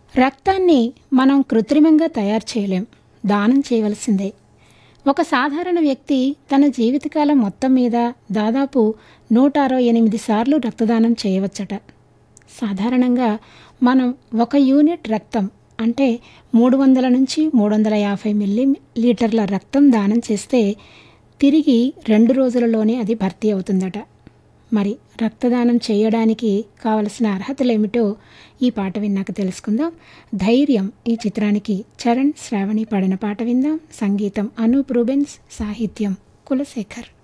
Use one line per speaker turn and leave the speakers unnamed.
రక్తాన్ని మనం కృత్రిమంగా తయారు చేయలేం దానం చేయవలసిందే ఒక సాధారణ వ్యక్తి తన జీవితకాలం మొత్తం మీద దాదాపు నూట అరవై ఎనిమిది సార్లు రక్తదానం చేయవచ్చట సాధారణంగా మనం ఒక యూనిట్ రక్తం అంటే మూడు వందల నుంచి మూడు వందల యాభై మిల్లీ లీటర్ల రక్తం దానం చేస్తే తిరిగి రెండు రోజులలోనే అది భర్తీ అవుతుందట మరి రక్తదానం చేయడానికి కావలసిన అర్హతలు ఏమిటో ఈ పాట విన్నాక తెలుసుకుందాం ధైర్యం ఈ చిత్రానికి చరణ్ శ్రావణి పాడిన పాట విందాం సంగీతం అనూప్ రూబెన్స్ సాహిత్యం కులశేఖర్